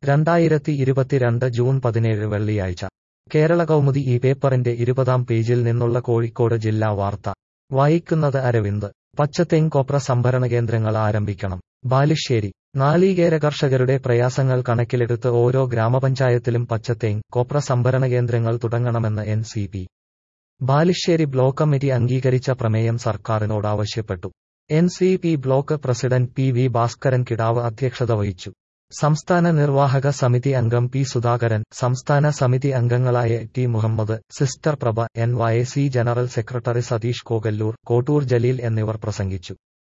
രണ്ടായിരത്തി ഇരുപത്തിരണ്ട് ജൂൺ പതിനേഴ് വെള്ളിയാഴ്ച കേരള കൗമുദി ഈ പേപ്പറിന്റെ ഇരുപതാം പേജിൽ നിന്നുള്ള കോഴിക്കോട് ജില്ലാ വാർത്ത വായിക്കുന്നത് അരവിന്ദ് പച്ചത്തേങ് കൊപ്ര സംഭരണ കേന്ദ്രങ്ങൾ ആരംഭിക്കണം ബാലുശ്ശേരി നാളികേര കർഷകരുടെ പ്രയാസങ്ങൾ കണക്കിലെടുത്ത് ഓരോ ഗ്രാമപഞ്ചായത്തിലും പച്ചത്തേങ് കൊപ്ര സംഭരണ കേന്ദ്രങ്ങൾ തുടങ്ങണമെന്ന് N C P Balussery block committee അംഗീകരിച്ച പ്രമേയം സർക്കാരിനോട് ആവശ്യപ്പെട്ടു N C P block president P V Bhaskaran Kidavu അധ്യക്ഷത വഹിച്ചു സംസ്ഥാന നിർവാഹക സമിതി അംഗം പി സുധാകരൻ സംസ്ഥാന സമിതി അംഗങ്ങളായ T Muhammad sister Prabha N Y C general secretary Satheesh Kokkallur Kottur Jaleel എന്നിവർ പ്രസംഗിച്ചു